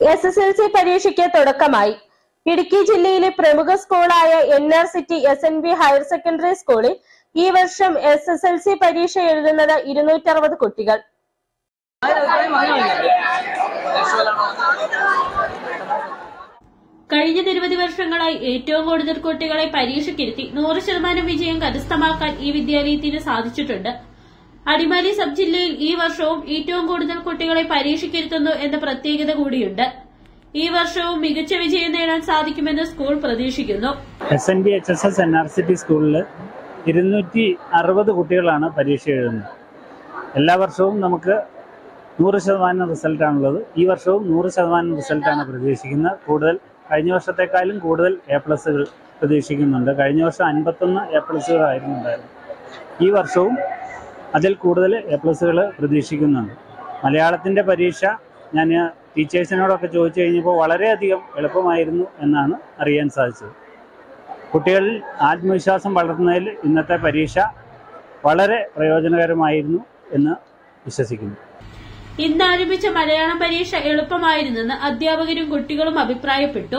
S S L C പരീക്ഷയ്ക്ക് തുടക്കമായി ഇടുക്കി ജില്ലയിലെ പ്രമുഖ സ്കൂളായ N R city S N B higher secondary സ്കൂളിൽ ഈ വർഷം എസ് എസ് എൽ സി പരീക്ഷ എഴുതുന്നത് ഇരുന്നൂറ്ററുപത് കുട്ടികൾ കഴിഞ്ഞ നിരവധി വർഷങ്ങളായി ഏറ്റവും കൂടുതൽ കുട്ടികളെ പരീക്ഷയ്ക്കിരുത്തി നൂറ് ശതമാനം വിജയം കരസ്ഥമാക്കാൻ ഈ വിദ്യാലയത്തിന് സാധിച്ചിട്ടുണ്ട് അടിമാലി സബ് ജില്ലയിൽ ഈ വർഷവും ഏറ്റവും കൂടുതൽ കുട്ടികളെ പരീക്ഷയ്ക്കിരുത്തുന്നു എന്ന പ്രത്യേകത കൂടിയുണ്ട് ഈ വർഷവും മികച്ച വിജയം നേടാൻ സാധിക്കുമെന്ന് സ്കൂൾ പ്രതീക്ഷിക്കുന്നു S N B H S S N R C T സ്കൂളിൽ ഇരുന്നൂറ്റി അറുപത് കുട്ടികളാണ് പരീക്ഷ എഴുതുന്നത് എല്ലാ വർഷവും നമുക്ക് നൂറ് ശതമാനം റിസൾട്ടാണുള്ളത് ഈ വർഷവും നൂറ് ശതമാനം റിസൾട്ടാണ് പ്രതീക്ഷിക്കുന്നത് കൂടുതൽ കഴിഞ്ഞ വർഷത്തെക്കാളും കൂടുതൽ എ പ്ലസുകൾ പ്രതീക്ഷിക്കുന്നുണ്ട് കഴിഞ്ഞ വർഷം അൻപത്തൊന്ന് എ പ്ലസുകളായിരുന്നു ഉണ്ടായിരുന്നത് ഈ വർഷവും അതിൽ കൂടുതൽ എ പ്ലസുകൾ പ്രതീക്ഷിക്കുന്നുണ്ട് മലയാളത്തിൻ്റെ പരീക്ഷ ഞാൻ ടീച്ചേഴ്സിനോടൊക്കെ ചോദിച്ചു കഴിഞ്ഞപ്പോൾ വളരെയധികം എളുപ്പമായിരുന്നു എന്നാണ് അറിയാൻ സാധിച്ചത് കുട്ടികളിൽ ആത്മവിശ്വാസം വളർത്തുന്നതിൽ ഇന്നത്തെ പരീക്ഷ വളരെ പ്രയോജനകരമായിരുന്നു എന്ന് വിശ്വസിക്കുന്നു ഇന്ന് ആരംഭിച്ച മലയാളം പരീക്ഷ എളുപ്പമായിരുന്നെന്ന് അധ്യാപകരും കുട്ടികളും അഭിപ്രായപ്പെട്ടു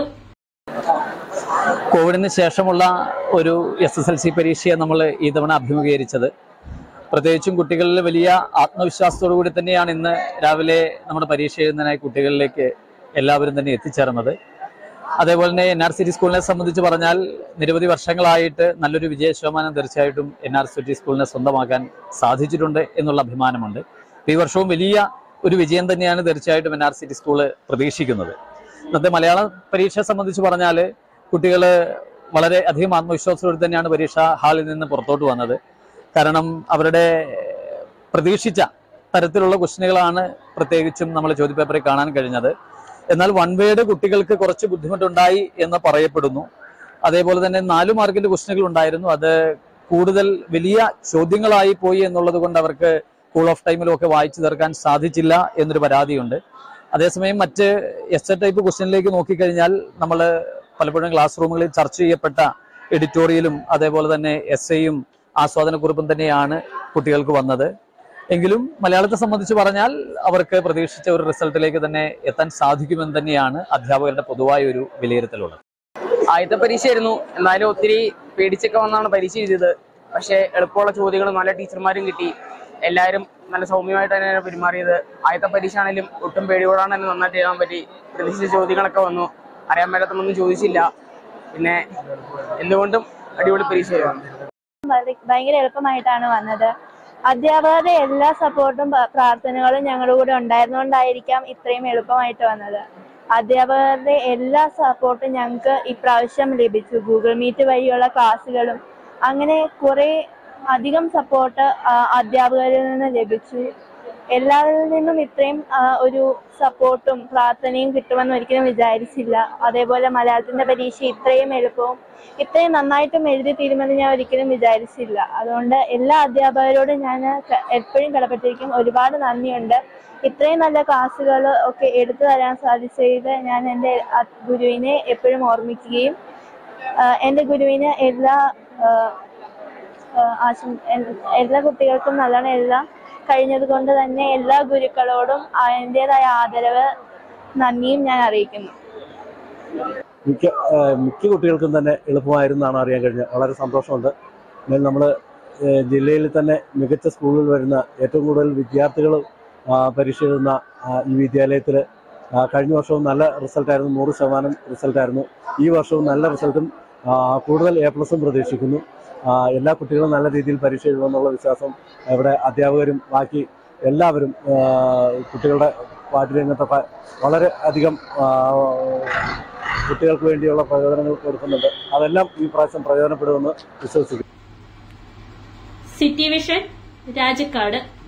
കോവിഡിന് ശേഷമുള്ള ഒരു എസ് എസ് എൽ സി പരീക്ഷയെ നമ്മൾ ഈ തവണ അഭിമുഖീകരിച്ചത് പ്രത്യേകിച്ചും കുട്ടികളിൽ വലിയ ആത്മവിശ്വാസത്തോടു കൂടി തന്നെയാണ് ഇന്ന് രാവിലെ നമ്മുടെ പരീക്ഷ എഴുതുന്നതിനായി കുട്ടികളിലേക്ക് എല്ലാവരും തന്നെ എത്തിച്ചേർന്നത് അതേപോലെ തന്നെ എൻ ആർ സി ടി സ്കൂളിനെ സംബന്ധിച്ച് പറഞ്ഞാൽ നിരവധി വർഷങ്ങളായിട്ട് നല്ലൊരു വിജയ ശതമാനം തീർച്ചയായിട്ടും എൻ ആർ സി ടി സ്കൂളിനെ സ്വന്തമാക്കാൻ സാധിച്ചിട്ടുണ്ട് എന്നുള്ള അഭിമാനമുണ്ട് ഈ വർഷവും വലിയ ഒരു വിജയം തന്നെയാണ് തീർച്ചയായിട്ടും N R C T school പ്രതീക്ഷിക്കുന്നത് ഇന്നത്തെ മലയാളം പരീക്ഷയെ സംബന്ധിച്ച് പറഞ്ഞാൽ കുട്ടികൾ വളരെ അധികം ആത്മവിശ്വാസത്തോടെ തന്നെയാണ് പരീക്ഷ ഹാളിൽ നിന്ന് പുറത്തോട്ട് വന്നത് കാരണം അവരുടെ പ്രതീക്ഷിച്ച തരത്തിലുള്ള ക്വസ്റ്റ്യനുകളാണ് പ്രത്യേകിച്ചും നമ്മൾ ചോദ്യപേപ്പറിൽ കാണാൻ കഴിഞ്ഞത് എന്നാൽ വൺ വേയുടെ കുട്ടികൾക്ക് കുറച്ച് ബുദ്ധിമുട്ടുണ്ടായി എന്ന് പറയപ്പെടുന്നു അതേപോലെ തന്നെ നാലു മാർക്കിന്റെ ക്വസ്റ്റ്യനുകൾ ഉണ്ടായിരുന്നു അത് കൂടുതൽ വലിയ ചോദ്യങ്ങളായി പോയി എന്നുള്ളത് കൊണ്ട് അവർക്ക് കൂൾ ഓഫ് ടൈമിലും ഒക്കെ വായിച്ചു തീർക്കാൻ സാധിച്ചില്ല എന്നൊരു പരാതിയുണ്ട് അതേസമയം മറ്റ് എസ് എ ടൈപ്പ് ക്വസ്റ്റ്യനിലേക്ക് നോക്കിക്കഴിഞ്ഞാൽ നമ്മൾ പലപ്പോഴും ക്ലാസ് റൂമുകളിൽ ചർച്ച ചെയ്യപ്പെട്ട എഡിറ്റോറിയലും അതേപോലെ തന്നെ എസ് എയും ആസ്വാദനക്കുറിപ്പും തന്നെയാണ് കുട്ടികൾക്ക് വന്നത് എങ്കിലും മലയാളത്തെ സംബന്ധിച്ച് പറഞ്ഞാൽ അവർക്ക് പ്രതീക്ഷിച്ച ഒരു റിസൾട്ടിലേക്ക് തന്നെ എത്താൻ സാധിക്കുമെന്ന് തന്നെയാണ് അധ്യാപകരുടെ പൊതുവായ ഒരു വിലയിരുത്തലുള്ളത് ആദ്യത്തെ പരീക്ഷയായിരുന്നു എന്നാലും ഒത്തിരി പേടിച്ചൊക്കെ വന്നാണ് പരീക്ഷ എഴുതിയത് പക്ഷേ എളുപ്പമുള്ള ചോദ്യങ്ങളും നല്ല ടീച്ചർമാരും കിട്ടി എല്ലാവരും നല്ല സൗമ്യമായിട്ട് തന്നെയാണ് പെരുമാറിയത് ആദ്യത്തെ പരീക്ഷ ആണെങ്കിലും ഒട്ടും പേടിയോടാണ് തന്നെ നന്നായിട്ട് എഴുതാൻ പറ്റി പ്രതീക്ഷിച്ച ചോദ്യങ്ങളൊക്കെ വന്നു അറിയാൻ മേലാത്തൊന്നും ചോദിച്ചില്ല പിന്നെ എന്തുകൊണ്ടും അടിപൊളി പരീക്ഷയായിരുന്നു വളരെ- ഭയങ്കര എളുപ്പമായിട്ടാണ് വന്നത് അധ്യാപകരുടെ എല്ലാ സപ്പോർട്ടും പ- പ്രാർത്ഥനകളും ഞങ്ങളുടെ കൂടെ ഉണ്ടായിരുന്നുകൊണ്ടായിരിക്കാം ഇത്രയും എളുപ്പമായിട്ട് വന്നത് അധ്യാപകരുടെ എല്ലാ സപ്പോർട്ടും ഞങ്ങൾക്ക് ഇപ്രാവശ്യം ലഭിച്ചു ഗൂഗിൾ മീറ്റ് വഴിയുള്ള ക്ലാസ്സുകളും അങ്ങനെ കുറെ അധികം സപ്പോർട്ട് അധ്യാപകരിൽ നിന്ന് ലഭിച്ചു എല്ലാവരിൽ നിന്നും ഇത്രയും ആ, ഒരു സപ്പോർട്ടും പ്രാർത്ഥനയും കിട്ടുമെന്ന് ഒരിക്കലും വിചാരിച്ചില്ല അതേപോലെ മലയാളത്തിന്റെ പരീക്ഷ ഇത്രയും എളുപ്പവും ഇത്രയും നന്നായിട്ടും എഴുതി തീരുമെന്ന് ഞാൻ ഒരിക്കലും വിചാരിച്ചില്ല അതുകൊണ്ട് എല്ലാ അധ്യാപകരോടും ഞാൻ ക- എപ്പോഴും കടപ്പെട്ടിരിക്കും ഒരുപാട് നന്ദിയുണ്ട് ഇത്രയും നല്ല ക്ലാസ്സുകൾ ഒക്കെ എടുത്തു തരാൻ സാധിച്ചതിൽ ഞാൻ എൻ്റെ അ- ഗുരുവിനെ എപ്പോഴും ഓർമ്മിക്കുകയും ആ, എൻ്റെ ഗുരുവിന് എല്ലാ ആ, ആ, ആശം എൽ- എല്ലാ കുട്ടികൾക്കും നല്ലോണം എഴുതാൻ കഴിഞ്ഞത് കൊണ്ട് തന്നെ എല്ലാ ഗുരുക്കളോടും അതിൻ്റെതായ ആദരവ് നന്ദിയും ഞാൻ അറിയിക്കുന്നു മിക്ക ഏഹ് മിക്ക കുട്ടികൾക്കും തന്നെ എളുപ്പമായിരുന്നാണ് അറിയാൻ കഴിഞ്ഞത് വളരെ സന്തോഷമുണ്ട് എന്നാൽ നമ്മൾ ജില്ലയിൽ തന്നെ മികച്ച സ്കൂളിൽ വരുന്ന ഏറ്റവും കൂടുതൽ വിദ്യാർത്ഥികൾ പരീക്ഷ എഴുതുന്ന ആ, ഈ വിദ്യാലയത്തിൽ കഴിഞ്ഞ വർഷവും നല്ല റിസൾട്ടായിരുന്നു നൂറ് ശതമാനം റിസൾട്ടായിരുന്നു ഈ വർഷവും നല്ല റിസൾട്ടും ആ, കൂടുതൽ എ പ്ലസും പ്രതീക്ഷിക്കുന്നു ആ, എല്ലാ കുട്ടികളും നല്ല രീതിയിൽ പരീക്ഷ എഴുതുമെന്നുള്ള വിശ്വാസം ഇവിടെ അധ്യാപകരും ബാക്കി എല്ലാവരും ആ, കുട്ടികളുടെ പാഠ്യരംഗത്തൊക്കെ വളരെ അധികം ആ, കുട്ടികൾക്ക് വേണ്ടിയുള്ള പ്രചോദനങ്ങൾ കൊടുക്കുന്നുണ്ട് അതെല്ലാം ഈ പ്രാവശ്യം പ്രയോജനപ്പെടുമെന്ന് വിശ്വസിക്കുന്നു സിറ്റി വിഷൻ രാജക്കാട്